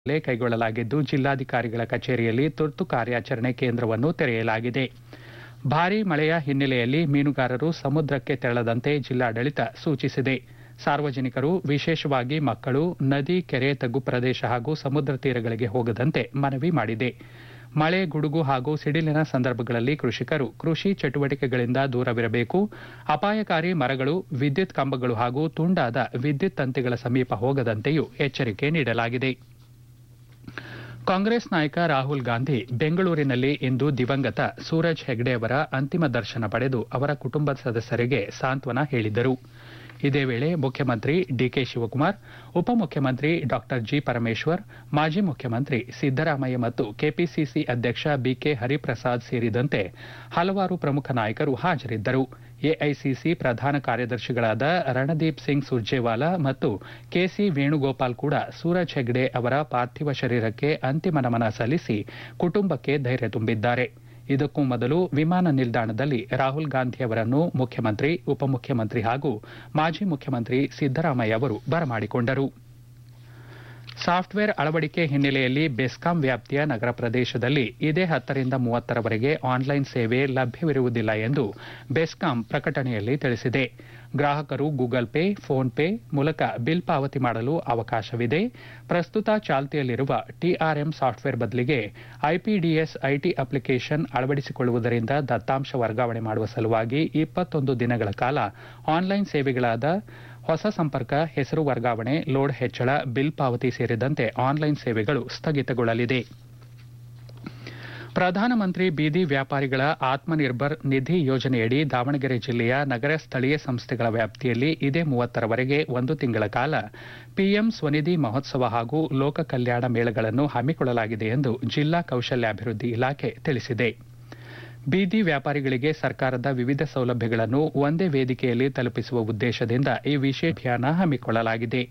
ಮೇಲೆ ಕೈಗೊಳ್ಳಲಾಗಿದ್ದು ಜಿಲ್ಲಾಧಿಕಾರಿಗಳ ಕಚೇರಿಯಲ್ಲಿ ತುರ್ತು ಕಾರ್ಯಾಚರಣೆ ಕೇಂದ್ರವನ್ನು ತೆರೆಯಲಾಗಿದೆ ಭಾರೀ ಮಳೆಯ ಹಿನ್ನೆಲೆಯಲ್ಲಿ ಮೀನುಗಾರರು ಸಮುದ್ರಕ್ಕೆ ತೆರಳದಂತೆ ಜಿಲ್ಲಾಡಳಿತ ಸೂಚಿಸಿದೆ ಸಾರ್ವಜನಿಕರು ವಿಶೇಷವಾಗಿ ಮಕ್ಕಳು ನದಿ ಕೆರೆ ತಗ್ಗು ಪ್ರದೇಶ ಹಾಗೂ ಸಮುದ್ರ ತೀರಗಳಿಗೆ ಹೋಗದಂತೆ ಮನವಿ ಮಾಡಿದೆ ಮಳೆ ಗುಡುಗು ಹಾಗೂ ಸಿಡಿಲಿನ ಸಂದರ್ಭಗಳಲ್ಲಿ ಕೃಷಿಕರು ಕೃಷಿ ಚಟುವಟಿಕೆಗಳಿಂದ ದೂರವಿರಬೇಕು ಅಪಾಯಕಾರಿ ಮರಗಳು ವಿದ್ಯುತ್ ಕಂಬಗಳು ಹಾಗೂ ತುಂಡಾದ ವಿದ್ಯುತ್ ತಂತಿಗಳ ಸಮೀಪ ಹೋಗದಂತೆಯೂ ಎಚ್ಚರಿಕೆ ನೀಡಲಾಗಿದೆ ಕಾಂಗ್ರೆಸ್ ನಾಯಕ ರಾಹುಲ್ ಗಾಂಧಿ ಬೆಂಗಳೂರಿನಲ್ಲಿ ಇಂದು ದಿವಂಗತ ಸೂರಜ್ ಹೆಗ್ಡೆ ಅವರ ಅಂತಿಮ ದರ್ಶನ ಪಡೆದು ಅವರ ಕುಟುಂಬದ ಸದಸ್ಯರಿಗೆ ಸಾಂತ್ವನ ಹೇಳಿದರು ಇದೇ ವೇಳೆ ಮುಖ್ಯಮಂತ್ರಿ ಡಿಕೆ ಶಿವಕುಮಾರ್ ಉಪಮುಖ್ಯಮಂತ್ರಿ ಡಾ ಜಿ ಪರಮೇಶ್ವರ್ ಮಾಜಿ ಮುಖ್ಯಮಂತ್ರಿ ಸಿದ್ದರಾಮಯ್ಯ ಮತ್ತು ಕೆಪಿಸಿಸಿ ಅಧ್ಯಕ್ಷ ಬಿಕೆ ಹರಿಪ್ರಸಾದ್ ಸೇರಿದಂತೆ ಹಲವಾರು ಪ್ರಮುಖ ನಾಯಕರು ಹಾಜರಿದ್ದರು ಎಐಸಿಸಿ ಪ್ರಧಾನ ಕಾರ್ಯದರ್ಶಿಗಳಾದ ರಣದೀಪ್ ಸಿಂಗ್ ಸುರ್ಜೇವಾಲಾ ಮತ್ತು ಕೆಸಿ ವೇಣುಗೋಪಾಲ್ ಕೂಡ ಸೂರಜ್ ಹೆಗ್ಡೆ ಅವರ ಪಾರ್ಥಿವ ಶರೀರಕ್ಕೆ ಅಂತಿಮ ನಮನ ಸಲ್ಲಿಸಿ ಕುಟುಂಬಕ್ಕೆ ಧೈರ್ಯ ತುಂಬಿದ್ದಾರೆ ಇದಕ್ಕೂ ಮೊದಲು ವಿಮಾನ ನಿಲ್ದಾಣದಲ್ಲಿ ರಾಹುಲ್ ಗಾಂಧಿ ಅವರನ್ನು ಮುಖ್ಯಮಂತ್ರಿ ಉಪಮುಖ್ಯಮಂತ್ರಿ ಹಾಗೂ ಮಾಜಿ ಮುಖ್ಯಮಂತ್ರಿ ಸಿದ್ದರಾಮಯ್ಯ ಅವರು ಬರಮಾಡಿಕೊಂಡರು ಸಾಫ್ಟ್ವೇರ್ ಅಳವಡಿಕೆ ಹಿನ್ನೆಲೆಯಲ್ಲಿ ಬೆಸ್ಕಾಂ ವ್ಯಾಪ್ತಿಯ ನಗರ ಪ್ರದೇಶದಲ್ಲಿ ಇದೇ ಹತ್ತರಿಂದ ಮೂವತ್ತರವರೆಗೆ ಆನ್ಲೈನ್ ಸೇವೆ ಲಭ್ಯವಿರುವುದಿಲ್ಲ ಎಂದು ಬೆಸ್ಕಾಂ ಪ್ರಕಟಣೆಯಲ್ಲಿ ತಿಳಿಸಿದೆ ಗ್ರಾಹಕರು ಗೂಗಲ್ ಪೇ ಫೋನ್ ಪೇ ಮೂಲಕ ಬಿಲ್ ಪಾವತಿ ಮಾಡಲು ಅವಕಾಶವಿದೆ ಪ್ರಸ್ತುತ ಚಾಲ್ತಿಯಲ್ಲಿರುವ ಟಿಆರ್ಎಂ ಸಾಫ್ಟ್ವೇರ್ ಬದಲಿಗೆ ಐಪಿಡಿಎಸ್ ಐಟಿ ಅಪ್ಲಿಕೇಶನ್ ಅಳವಡಿಸಿಕೊಳ್ಳುವುದರಿಂದ ದತ್ತಾಂಶ ವರ್ಗಾವಣೆ ಮಾಡುವ ಸಲುವಾಗಿ ಇಪ್ಪತ್ತೊಂದು ದಿನಗಳ ಕಾಲ ಆನ್ಲೈನ್ ಸೇವೆಗಳಾದ ಹೊಸ ಸಂಪರ್ಕ ಹೆಸರು ವರ್ಗಾವಣೆ ಲೋಡ್ ಹೆಚ್ಚಳ ಬಿಲ್ ಪಾವತಿ ಸೇರಿದಂತೆ ಆನ್ಲೈನ್ ಸೇವೆಗಳು ಸ್ಥಗಿತಗೊಳ್ಳಲಿದೆ ಪ್ರಧಾನಮಂತ್ರಿ ಬೀದಿ ವ್ಯಾಪಾರಿಗಳ ಆತ್ಮನಿರ್ಭರ್ ನಿಧಿ ಯೋಜನೆಯಡಿ ದಾವಣಗೆರೆ ಜಿಲ್ಲೆಯ ನಗರ ಸ್ಥಳೀಯ ಸಂಸ್ಥೆಗಳ ವ್ಯಾಪ್ತಿಯಲ್ಲಿ ಇದೇ ಮೂವತ್ತರವರೆಗೆ ಒಂದು ತಿಂಗಳ ಕಾಲ ಪಿಎಂ ಸ್ವನಿಧಿ ಮಹೋತ್ಸವ ಹಾಗೂ ಲೋಕ ಕಲ್ಯಾಣ ಮೇಳಗಳನ್ನು ಹಮ್ಮಿಕೊಳ್ಳಲಾಗಿದೆ ಎಂದು ಜಿಲ್ಲಾ ಕೌಶಲ್ಯಾಭಿವೃದ್ಧಿ ಇಲಾಖೆ ತಿಳಿಸಿದೆ ಬೀದಿ ವ್ಯಾಪಾರಿಗಳಿಗೆ ಸರ್ಕಾರದ ವಿವಿಧ ಸೌಲಭ್ಯಗಳನ್ನು ಒಂದೇ ವೇದಿಕೆಯಲ್ಲಿ ತಲುಪಿಸುವ ಉದ್ದೇಶದಿಂದ ಈ ವಿಶೇಷ ಅಭಿಯಾನ ಹಮ್ಮಿಕೊಳ್ಳಲಾಗಿದೆ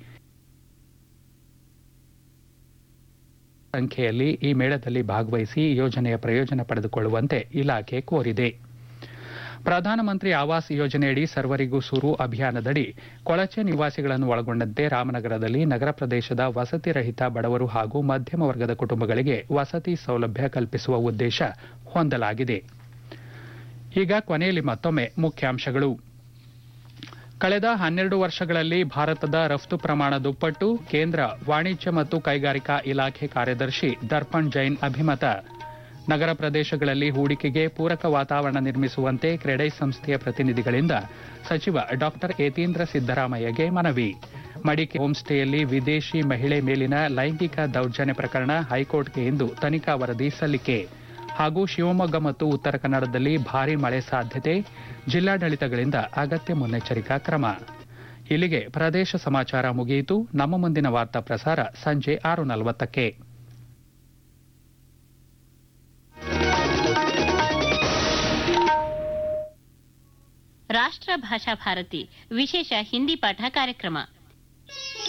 ಸಂಖ್ಯೆಯಲ್ಲಿ ಈ ಮೇಳದಲ್ಲಿ ಭಾಗವಹಿಸಿ ಯೋಜನೆಯ ಪ್ರಯೋಜನ ಪಡೆದುಕೊಳ್ಳುವಂತೆ ಇಲಾಖೆ ಕೋರಿದೆ ಪ್ರಧಾನಮಂತ್ರಿ ಆವಾಸ್ ಯೋಜನೆಯಡಿ ಸರ್ವರಿಗೂ ಸೂರು ಅಭಿಯಾನದಡಿ ಕೊಳಚೆ ನಿವಾಸಿಗಳನ್ನು ಒಳಗೊಂಡಂತೆ ರಾಮನಗರದಲ್ಲಿ ನಗರ ಪ್ರದೇಶದ ವಸತಿ ರಹಿತ ಬಡವರು ಹಾಗೂ ಮಧ್ಯಮ ವರ್ಗದ ಕುಟುಂಬಗಳಿಗೆ ವಸತಿ ಸೌಲಭ್ಯ ಕಲ್ಪಿಸುವ ಉದ್ದೇಶ ಹೊಂದಲಾಗಿದೆ ಈಗ ಕೊನೆಯಲ್ಲಿ ಮತ್ತೊಮ್ಮೆ ಮುಖ್ಯಾಂಶಗಳು ಕಳೆದ ಹನ್ನೆರಡು ವರ್ಷಗಳಲ್ಲಿ ಭಾರತದ ರಫ್ತು ಪ್ರಮಾಣ ದುಪ್ಪಟ್ಟು ಕೇಂದ್ರ ವಾಣಿಜ್ಯ ಮತ್ತು ಕೈಗಾರಿಕಾ ಇಲಾಖೆ ಕಾರ್ಯದರ್ಶಿ ದರ್ಪಣ್ ಜೈನ್ ಅಭಿಮತ ನಗರ ಪ್ರದೇಶಗಳಲ್ಲಿ ಹೂಡಿಕೆಗೆ ಪೂರಕ ವಾತಾವರಣ ನಿರ್ಮಿಸುವಂತೆ ಕ್ರೆಡೈ ಸಂಸ್ಥೆಯ ಪ್ರತಿನಿಧಿಗಳಿಂದ ಸಚಿವ ಡಾ ಯತೀಂದ್ರ ಸಿದ್ದರಾಮಯ್ಯಗೆ ಮನವಿ ಮಡಿಕೆ ಹೋಂಸ್ಟೇಯಲ್ಲಿ ವಿದೇಶಿ ಮಹಿಳೆ ಮೇಲಿನ ಲೈಂಗಿಕ ದೌರ್ಜನ್ಯ ಪ್ರಕರಣ ಹೈಕೋರ್ಟ್ಗೆ ಇಂದು ತನಿಖಾ ವರದಿ ಸಲ್ಲಿಕೆ ಹಾಗೂ ಶಿವಮೊಗ್ಗ ಮತ್ತು ಉತ್ತರ ಕನ್ನಡದಲ್ಲಿ ಭಾರೀ ಮಳೆ ಸಾಧ್ಯತೆ ಜಿಲ್ಲಾಡಳಿತಗಳಿಂದ ಅಗತ್ಯ ಮುನ್ನೆಚ್ಚರಿಕಾ ಕ್ರಮ ಇಲ್ಲಿಗೆ ಪ್ರದೇಶ ಸಮಾಚಾರ ಮುಗಿಯಿತು ನಮ್ಮ ಮುಂದಿನ ವಾರ್ತಾ ಪ್ರಸಾರ ಸಂಜೆ ಆರು ನಲವತ್ತಕ್ಕೆ ರಾಷ್ಟ್ರ ಭಾಷಾ ಭಾರತಿ ವಿಶೇಷ ಹಿಂದಿ ಪಾಠ ಕಾರ್ಯಕ್ರಮ